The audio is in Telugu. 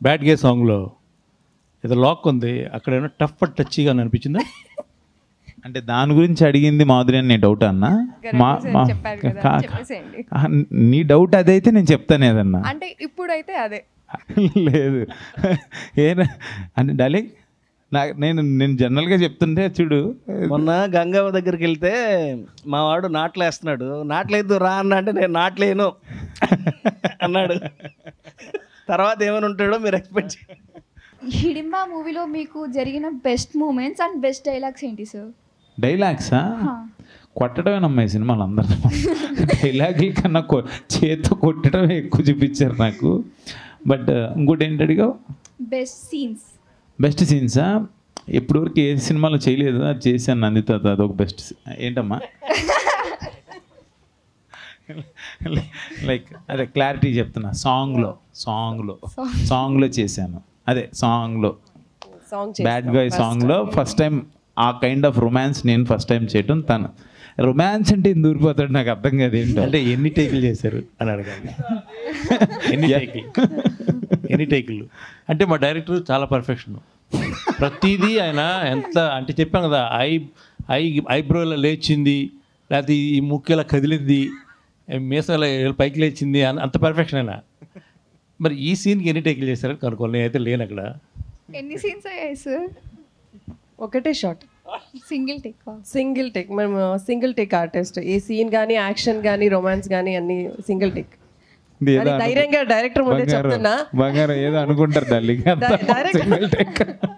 బ్యాడ్ గే సాంగ్లో ఏదో లాక్ ఉంది అక్కడ ఏమో టఫ్ టచ్గా అనిపించిందా అంటే దాని గురించి అడిగింది మాధురి అని డౌట్ అన్నా మా మా చెప్పారు కదా, కా- చెప్పేసేయండి. ఆ, నీ డౌట్ అదైతే నేను చెప్తాను ఏదన్నా అంటే ఇప్పుడైతే అదే లేదు ఏనా అంటే డార్లింగ్ నా నేను నేను జనరల్గా చెప్తుంటే చూడు మొన్న గంగవ్వ దగ్గరికి వెళ్తే మా వాడు నాట్లేస్తున్నాడు నాట్లేదు రా అన్న అంటే నేను నాట్లేను అన్నాడు తర్వాత ఏమని ఉంటాడో మీరు ఎక్స్పెక్ట్ చేయండి హిడింబా మూవీలో మీకు జరిగిన best moments and best dialogues ఏంటి సార్ డైలాగ్సా కొట్టడమేనమ్మా ఈ సినిమాలు అందరూ డైలాగుల కన్నా కొ చేత్తో కొట్టడమే ఎక్కువ చూపించారు నాకు బట్ ఇంకోటి ఏంటి అడిగావు బెస్ట్ సీన్స్ బెస్ట్ సీన్సా ఇప్పటివరకు ఏ సినిమాలో చేయలేదు అది చేశాను నందిత అదొక బెస్ట్ ఏంటమ్మా లైక్ అదే క్లారిటీ చెప్తున్నా సాంగ్లో సాంగ్లో సాంగ్లో చేశాను అదే సాంగ్లో సాంగ్ బ్యాడ్ గాయ్ సాంగ్లో ఫస్ట్ టైం ఆ కైండ్ ఆఫ్ రొమాన్స్ నేను ఫస్ట్ టైం చేయటం తను రొమాన్స్ అంటే ఇంత దూరిపోతాడు నాకు అర్థం కాదు ఏంటో అంటే ఎన్ని టేకులు చేశారు అని అడగాలి ఎన్ని టేకులు ఎన్ని టేకులు అంటే మా డైరెక్టర్ చాలా పర్ఫెక్షన్ ప్రతిదీ ఆయన ఎంత అంటే చెప్పాం కదా ఐ ఐ ఐబ్రోలో లేచింది లేకపోతే ఈ ముక్కు ఇలా కదిలింది మీసాల పైకి లేచింది అన్- అంత పర్ఫెక్షన్ అయినా మరి ఈ సీన్కి ఎన్ని టేకులు చేశారని కనుక్కోవాలి నేనైతే లేను అక్కడ ఎన్ని సీన్స్ అయ్యాయి సార్ ఒకటే shot single take single take మేము సింగిల్ టేక్ ఆర్టిస్ట్ ఏ సీన్ కానీ యాక్షన్ కానీ రొమాన్స్ కానీ అన్ని సింగిల్ టేక్ ఇది ఏదో అది ధైర్యంగా డైరెక్టర్ ముందే బంగారం చెప్తున్నా బంగారం ఏదో అనుకుంటారు డార్లింగ్ డైరెక్ట్